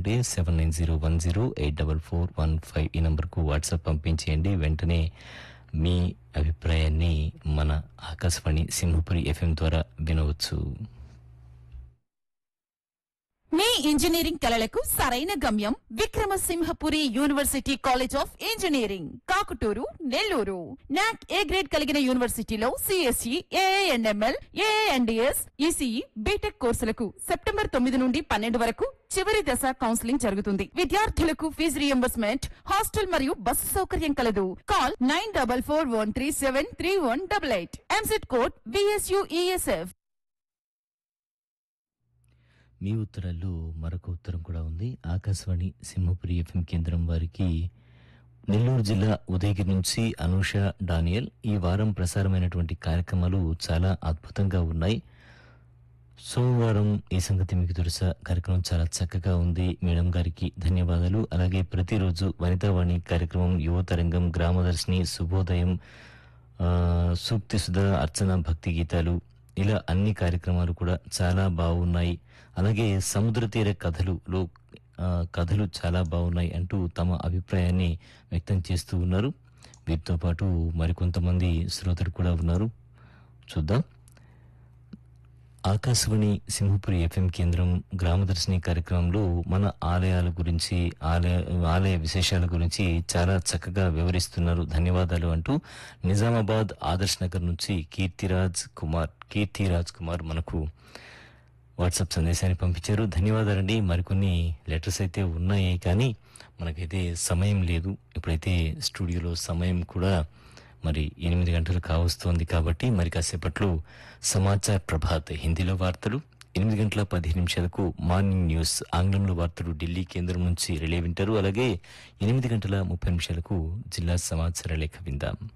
ఉంటే seven nine zero one zero eight double four one five ఈ నంబర్కు WhatsApp పంపించేయండి వెంటనే మీ అభిప్రాయాన్ని మన ఆకాశవాణి సింహపురి ఎఫ్ఎం ద్వారా వినవచ్చు మీ ఇంజనీరింగ్ కలలకు సరైన గమ్యం Vikramasimhapuri university college of engineering Kakutur Nellore NAAC A grade కలిగిన యూనివర్సిటీలో CSE AIML AIDS ECE BTech కోర్సులకు సెప్టెంబర్ తొమ్మిది నుండి పన్నెండు వరకు చివరి దశ కౌన్సిలింగ్ జరుగుతుంది విద్యార్థులకు ఫీజు రియంబర్స్మెంట్ హాస్టల్ మరియు బస్సు సౌకర్యం కలదు call nine double four one three seven three one double eight EAMCET code VSUESF మీ ఉత్తరాల్లో మరొక ఉత్తరం కూడా ఉంది ఆకాశవాణి సింహపురి ఎఫ్ఎం కేంద్రం వారికి నెల్లూరు జిల్లా ఉదయగిరి నుంచి అనూష డానియల్ ఈ వారం ప్రసారమైనటువంటి కార్యక్రమాలు చాలా అద్భుతంగా ఉన్నాయి సోమవారం ఈ సంగతి మీకు తెలుసా కార్యక్రమం చాలా చక్కగా ఉంది మేడం గారికి ధన్యవాదాలు అలాగే ప్రతిరోజు వనితావాణి కార్యక్రమం యువతరంగం గ్రామదర్శిని శుభోదయం ఆ, సూక్తి సుధా అర్చన భక్తి గీతాలు ఇలా అన్ని కార్యక్రమాలు కూడా చాలా బాగున్నాయి అలాగే సముద్ర తీర కథలులో ఆ, కథలు చాలా బాగున్నాయి అంటూ తమ అభిప్రాయాన్ని వ్యక్తం చేస్తూ ఉన్నారు వీరితో పాటు మరికొంతమంది శ్రోతలు కూడా ఉన్నారు చూద్దాం ఆకాశవాణి సింహపురి ఎఫ్ఎం కేంద్రం గ్రామదర్శిని కార్యక్రమంలో మన ఆలయాల గురించి ఆలయ ఆలయ విశేషాల గురించి చాలా చక్కగా వివరిస్తున్నారు ధన్యవాదాలు అంటూ నిజామాబాద్ ఆదర్శ్ నగర్ నుంచి కీర్తిరాజ్ కుమార్ కీర్తిరాజ్ కుమార్ మనకు వాట్సాప్ సందేశాన్ని పంపించారు ధన్యవాదాలండి మరికొన్ని లెటర్స్ అయితే ఉన్నాయి కానీ మనకైతే సమయం లేదు ఇప్పుడైతే స్టూడియోలో సమయం కూడా మరి ఎనిమిది గంటలు కావస్తోంది కాబట్టి మరి కాసేపట్లో సమాచార్ ప్రభాత్ హిందీలో వార్తలు ఎనిమిది గంటల పదిహేను నిమిషాలకు మార్నింగ్ న్యూస్ ఆంగ్లంలో వార్తలు ఢిల్లీ కేంద్రం నుంచి రిలే వింటారు అలాగే ఎనిమిది గంటల ముప్పై నిమిషాలకు జిల్లా సమాచార లేఖ విందాం